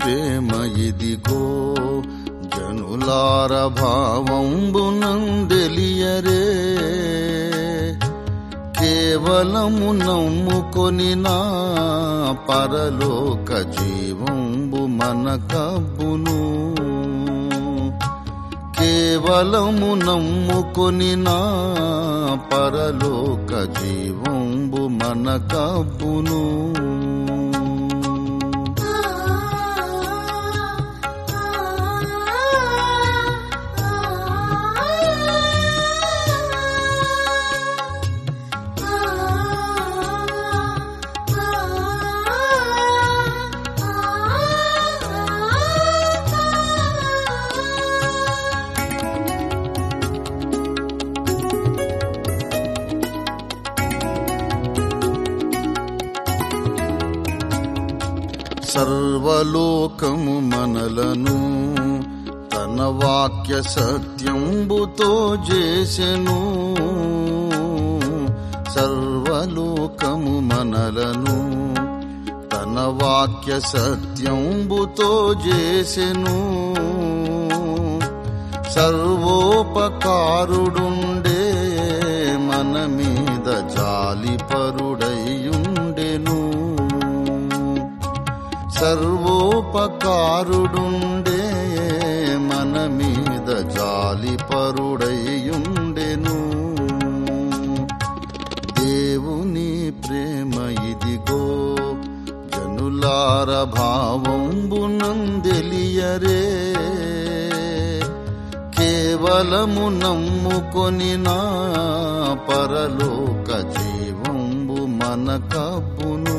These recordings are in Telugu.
ప్రేమ ఇదిగో జనులార భావంబునందెలియరే కేవలము నమ్ముకొని నా పరలోక జీవంబు మన కబ్బును కేవలము నమ్ముకొని నా పరలోక జీవంబు మన కబ్బును సర్వలోకము మనలను తన వాక్య సత్యంబుతో చేసెను సర్వలోకము మనలను తన వాక్య సత్యంబుతో చేసెను సర్వోపకారుడుండే మన మీద జాలిపరుడయ్యుండెను సర్వోపకారుడుండే మన మీద జాలిపరుడయ్యుండెను దేవుని ప్రేమ ఇదిగో జనులార భావంబునందెలియరే కేవలము నమ్ముకొని నా పరలోక జీవంబు మన కబ్బును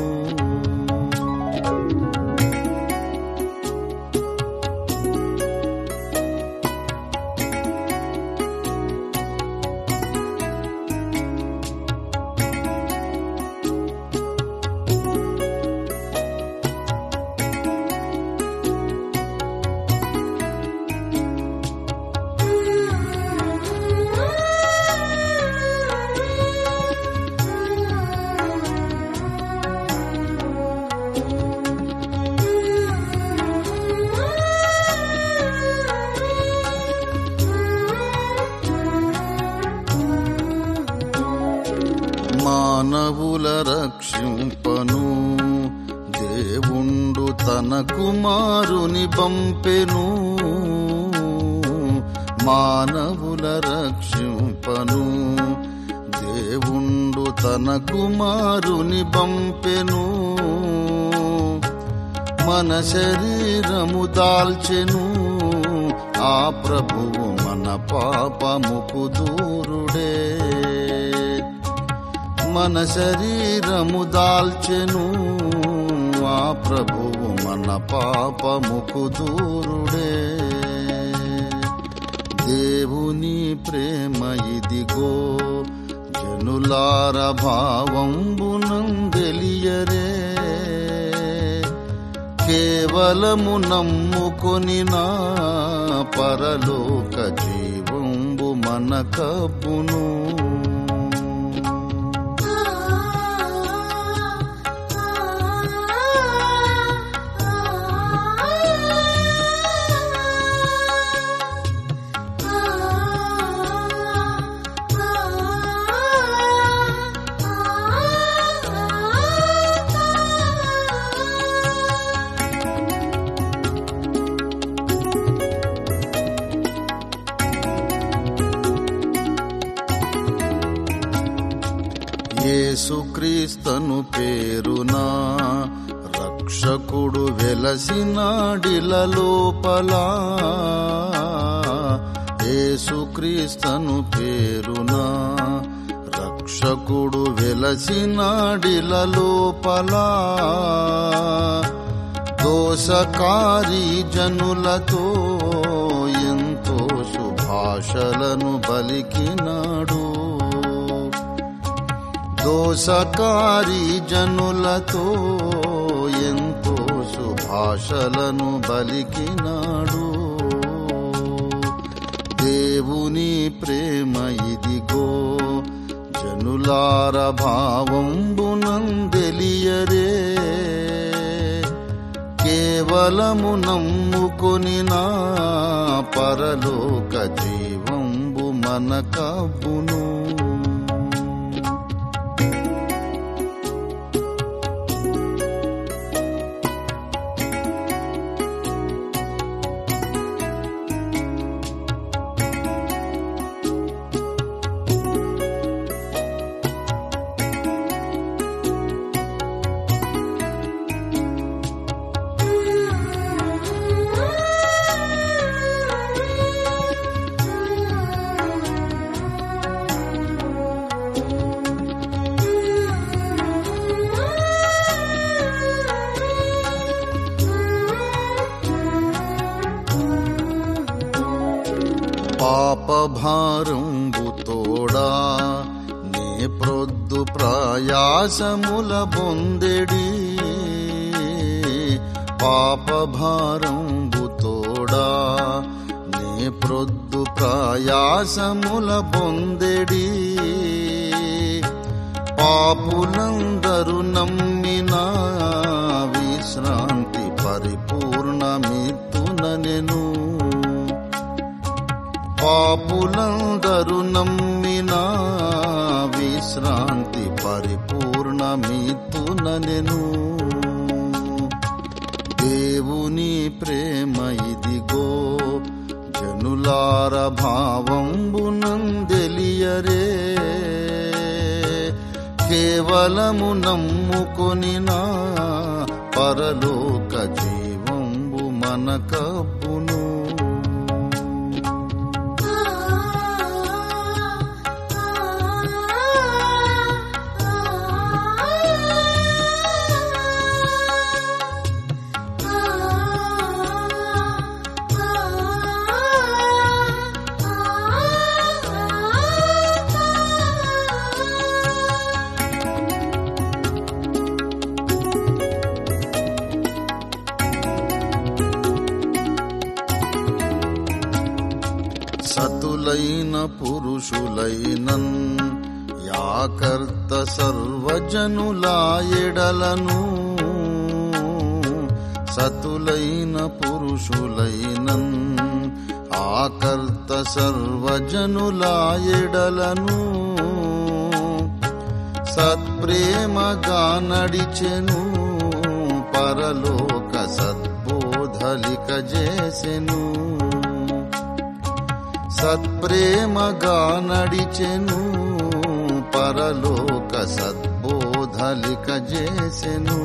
మానవుల రక్షింపను దేవుండు తన కుమారుని పంపెను మానవుల రక్షింపను దేవుండు తన కుమారుని పంపెను మన శరీరము దాల్చెను ఆ ప్రభువు మన పాపముకు దూరుడే మన శరీరము దాల్చెను ఆ ప్రభువు మన పాపముకు దూరుడే దేవుని ప్రేమ ఇదిగో జనులార భావంబునందెలియరే కేవలము నమ్ముకొని నా పరలోక జీవంబు మన కబ్బును యేసుక్రీస్తను పేరునా రక్షకుడు వెలసినాడిల లోపల యేసుక్రీస్తను పేరునా రక్షకుడు వెలసినాడిల లోపల దోషకారి జనులతో ఎంతో శుభాషలను బలికినాడు దోషకారి జనులతో ఎంతో శుభాషలను బలికినాడు దేవుని ప్రేమ ఇదిగో జనులార భావంబునందెలియరే కేవలము నమ్ముకొని నా పరలోక జీవంబు మన కబ్బును పాపభారంబు తోడా నే ప్రొద్దు ప్రయాసముల బొందెడి పాపభారంబు తోడా నే ప్రొద్దు ప్రయాసముల బొందెడి పాపులందరూ నమ్మిన విశ్రాంతి పరిపూర్ణమిత్తుననెను పాపులందరూ నమ్మిన విశ్రాంతి పరిపూర్ణమిత్తుననెను దేవుని ప్రేమ ఇదిగో జనులార భావంబునందెలియరే కేవలము నమ్ముకొని నా పరలోక జీవంబు మన కబ్బును సతులైన పురుషులైనన్ యాకర్త సర్వజనులాయడలను సతులైన పురుషులైనన్ ఆకర్త సర్వజనులాయడలను సత్ప్రేమగా నడిచెను పరలోక సద్బోధలిక చేసెను సత్ప్రేమగా నడిచెను పరలోక సద్బోధలిక చేసెను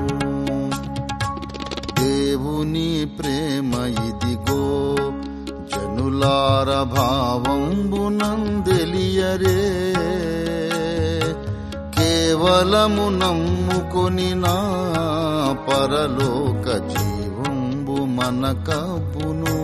దేవుని ప్రేమ ఇదిగో జనులార భావంబునందెలియరే కేవలము నమ్ముకొని నా పరలోక జీవంబు మన కబ్బును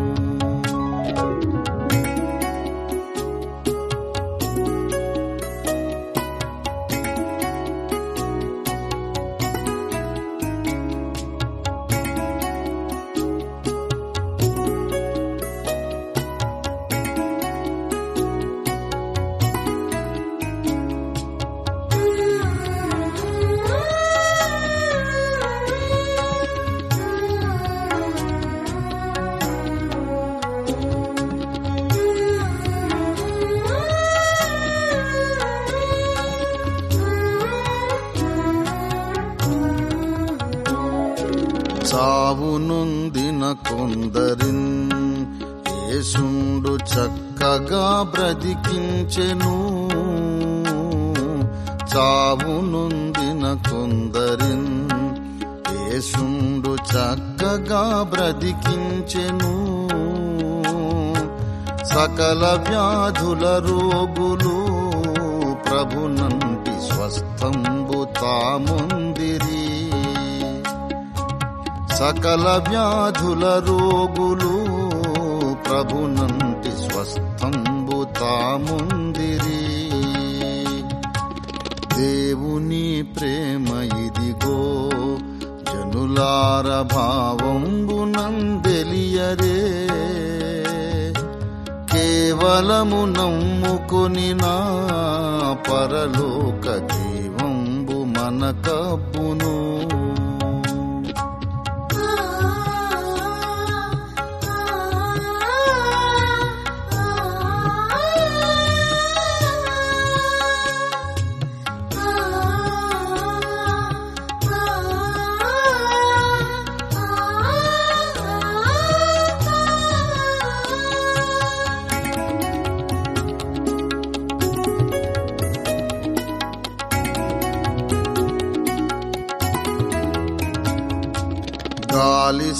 చావునుందిన కొందరిన్ యేసుండు చక్కగా బ్రతికించెను చావునుందిన కొందరిన్ యేసుండు చక్కగా బ్రతికించెను సకల వ్యాధుల రోగులు ప్రభునంటి స్వస్థంబు తాముందిరి సకల వ్యాధుల రోగులు ప్రభునంటి స్వస్థంబు తాముందిరి దేవుని ప్రేమ ఇదిగో జనులార భావంబునందెలియరే కేవలము నమ్ముకొని నా పరలోక జీవంబు మన కబ్బును ఆ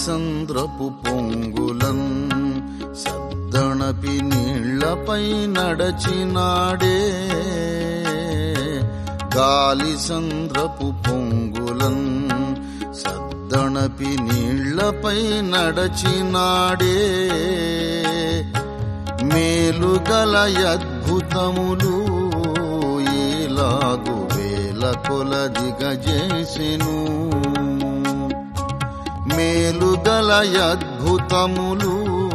సంద్రపు పొంగులన్ సద్దణపి నీళ్లపై నడచినాడే గాలి సంద్రపు పొంగులన్ సద్దణపి నీళ్లపై నడచినాడే మేలుగల అద్భుతములు ఈలాగు వేల కొలదిగ చేసెను మేలుగల అద్భుతములు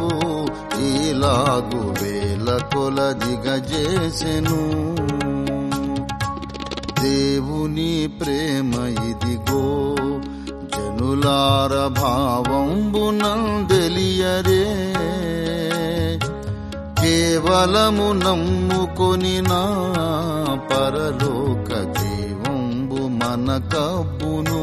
ఈలాగు వేల కొలదిగ చేసెను దేవుని ప్రేమ ఇదిగో జనులార భావంబునందెలియరే కేవలము నమ్ముకొని నా పరలోక జీవంబు మన కబ్బును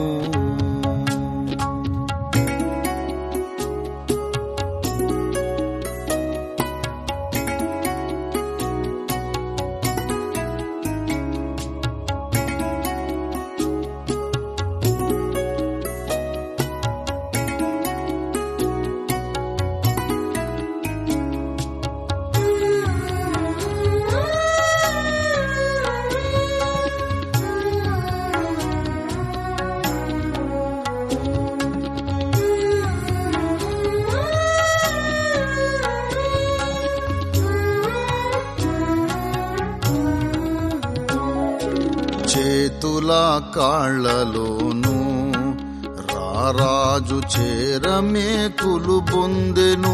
చేతుల కాళ్లలోను రారాజు చేరమేకులు పొందెను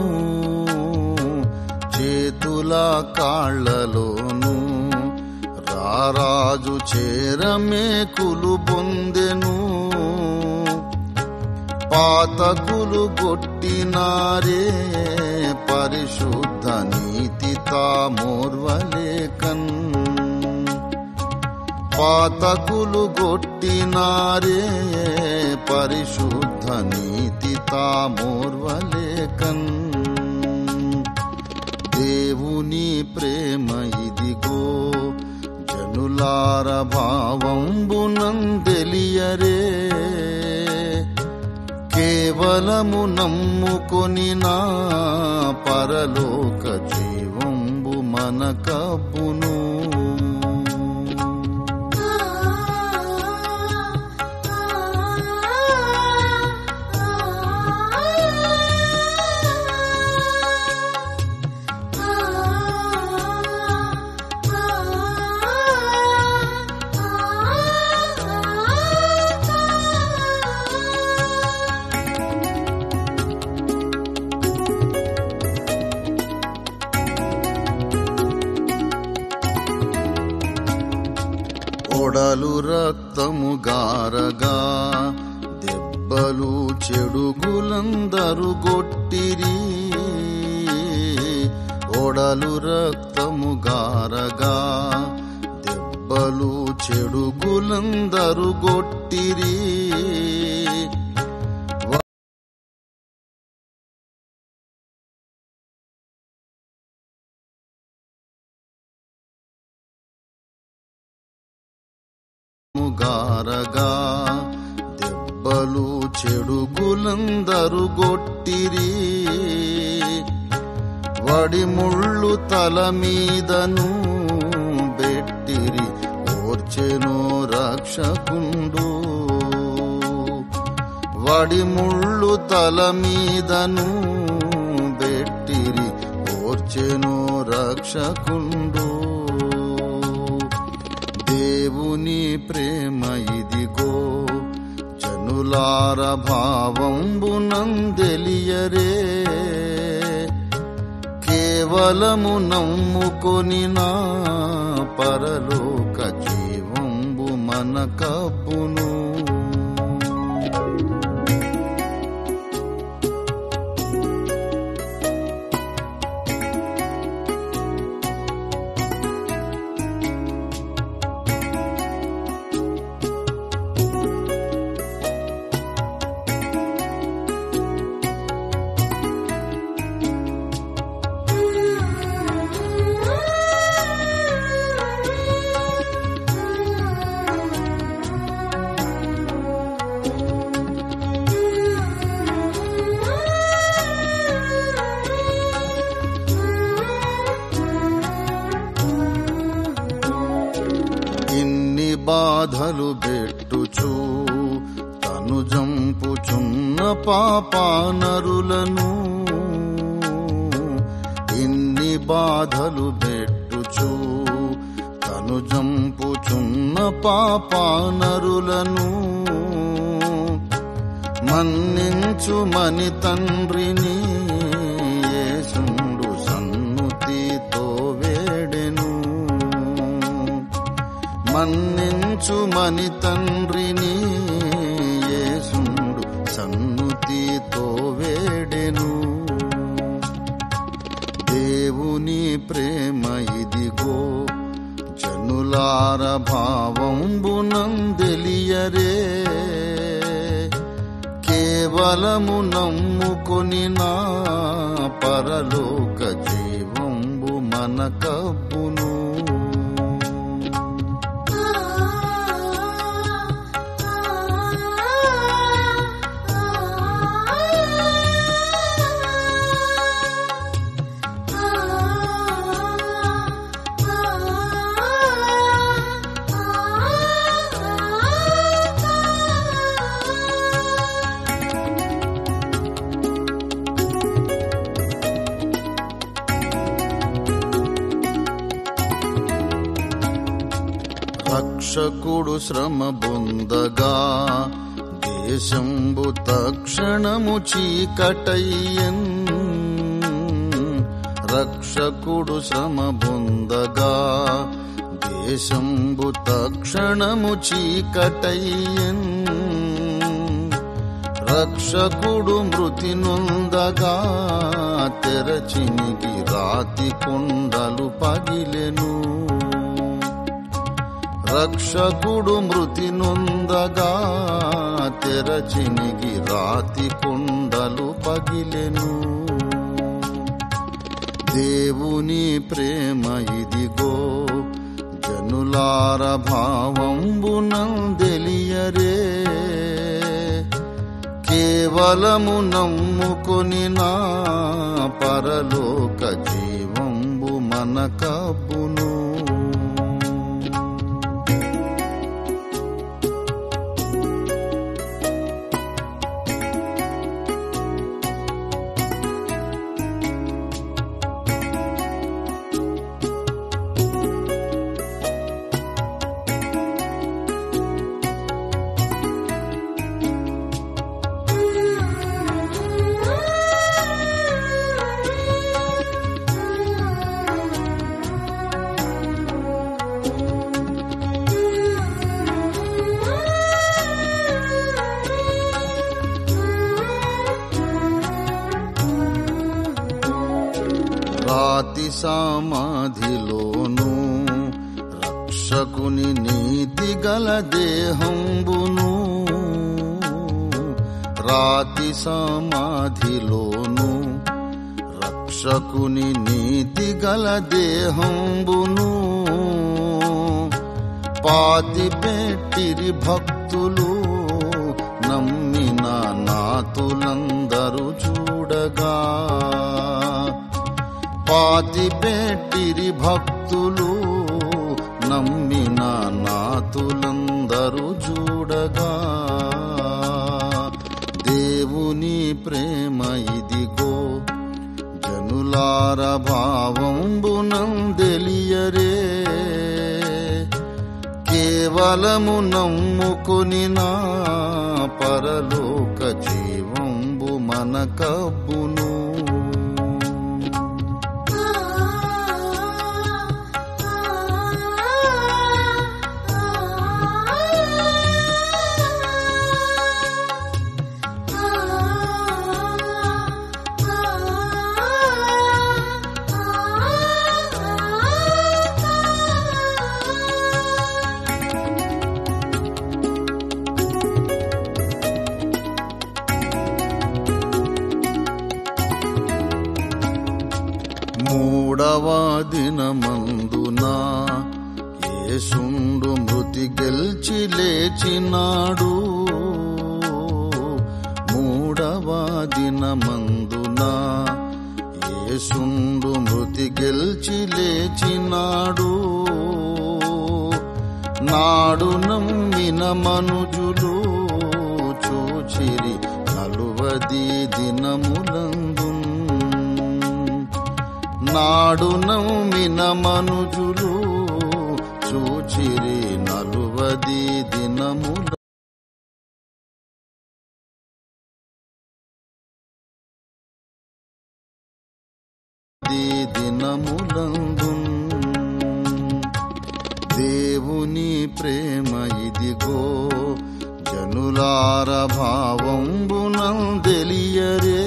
చేతుల కాళ్లలోను రారాజు చేరమేకులు పొందెను పాతకులు కొట్టినారే పరిశుద్ధ నీతి తామోర్వలేకన్ పాతకులు కొట్టినారే పరిశుద్ధ నీతి తామోర్వలేకన్ దేవుని ప్రేమ ఇదిగో జనులార భావంబునందెలియరే కేవలము నమ్ముకొని నా పరలోక జీవంబు మన కబ్బును ఒడలు రక్తము గారగా దెబ్బలు చెడుగులందరు గొట్టిరి ఒడలు రక్తము గారగా దెబ్బలు చెడుగులందరు గొట్టిరి గారగా దెబ్బలు చెడుగులందరు గొట్టిరి వడి ముళ్ళు తల మీదను బెట్టిరి ఓర్చెను రక్షకుండు వడి ముళ్ళు తల మీదను బెట్టిరి ఓర్చెను రక్షకుండు దేవుని ప్రేమ ఇదిగో జనులార భావంబునందెలియరే కేవలము నమ్ముకొని నా పరలోక జీవంబు మన కబ్బును ఆ బాధలు బెట్టుచు తను జంపుచున్న పాపానరులను ఇన్ని బాధలు బెట్టుచు తను జంపుచున్న పాపానరులను మన్నించు మని తండ్రిని యేసుండు సన్నుతితో వేడెను మన్నించు మని తండ్రిని యేసుండు సన్నుతితో వేడెను దేవుని ప్రేమ ఇదిగో జనులార భావంబునందెలియరే కేవలము నమ్ముకొని నా పరలోక జీవంబు మన కబ్బును రక్షకుడు శ్రమ బొందగా దేశంబు తక్షణము చీకటయ్యన్ రక్షకుడు శ్రమ బొందగా దేశంబు తక్షణము చీకటయ్యన్ రక్షకుడు మృతి నొందగా తెరచినిగి రాతి కొండలు పగిలెను రక్షకుడు మృతి నొందగా తెరచినిగి రాతి కొండలు పగిలెను దేవుని ప్రేమ ఇదిగో జనులార భావంబునందెలియరే కేవలము నమ్ముకొని నా పరలోక జీవంబు మన కబ్బును రాతి సమాధిలోను రక్షకుని నీతి గల దేహంబును రాతి సమాధిలోను రక్షకుని నీతి గల దేహంబును పాతి పెట్టిరి భక్తులు నమ్మిన నాతులందరూ చూడగా పాతి పెట్టిరి భక్తులు నమ్మిన నాతులందరూ చూడగా దేవుని ప్రేమ ఇదిగో జనులార భావంబునందెలియరే కేవలము నమ్ముకొని నా పరలోక జీవంబు మన కబ్బును మూడవ దినమందున యేసుండు మృతి గెల్చి లేచినాడు మూడవ దినమందున యేసుండు మృతి గెల్చి లేచినాడు నాడు నమ్మిన మనుజులు చూచిరి నలువది దినములందు నాడు నమ్మిన మనుజులు చూచిరి నలువది దినముల దినములందు దేవుని ప్రేమ ఇదిగో జనులార భావంబునందెలియరే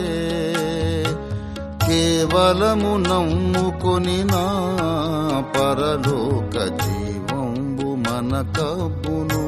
కేవలము నమ్ముకొని నా పరలోక జీవంబు మన కబ్బును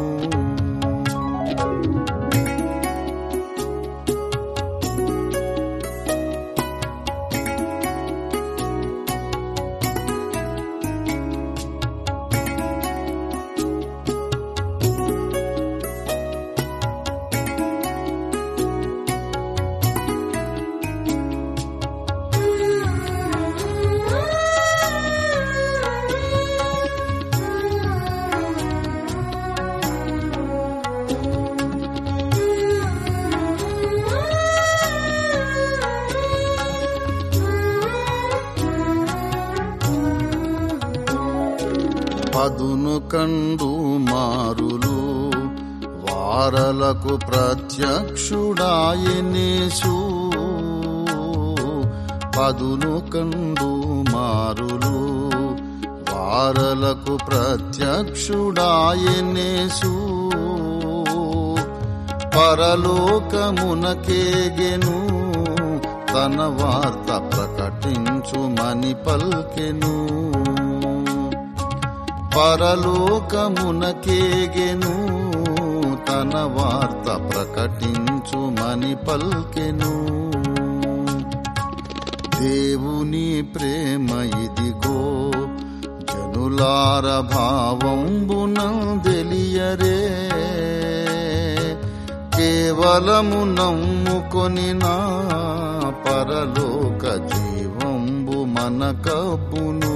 పదును కండు మారులు వారలకు ప్రత్యక్షుడాయనేసు పదును కండు మారులు వారలకు ప్రత్యక్షుడాయనేసు పరలోకమునకేగెను తన వార్త ప్రకటించుమని పల్కెను పరలోకమునకేగెను తన వార్త ప్రకటించుమని పల్కెను దేవుని ప్రేమ ఇదిగో జనులార భావంబునందెలియరే కేవలము నమ్ముకొని నా పరలోక జీవంబు మన కబ్బును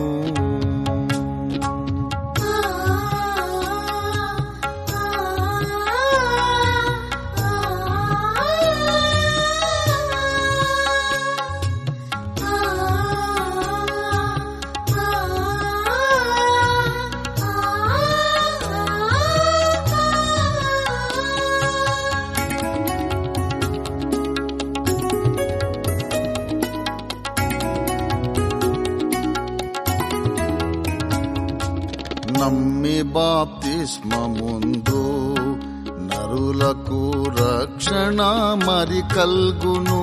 నమ్మి బాప్తిస్మముందు నరులకు రక్షణ మరి కల్గును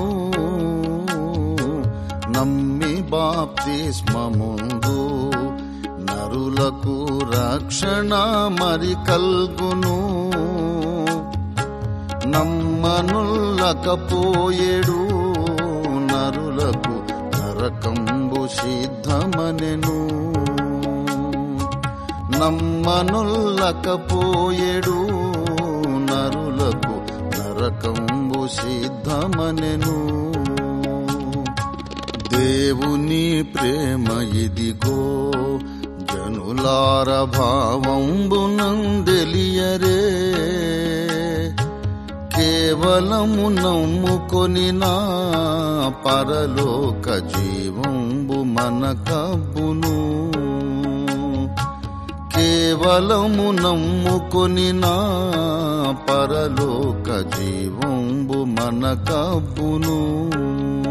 నమ్మి బాప్తిస్మముందు నరులకు రక్షణ మరి కల్గును నమ్మనుల్లకపోయేడు నరులకు నరకంబు సిద్ధమనెను నమ్మనుల్లకపోయేడు నరులకు నరకంబు సిద్ధమనెను దేవుని ప్రేమ ఇదిగో జనులార భావంబునందెలియరే కేవలము నమ్ముకొని నా పరలోక జీవంబు మన కబ్బును కేవలము నమ్ముకొని నా పరలోక జీవంబు మన కబ్బును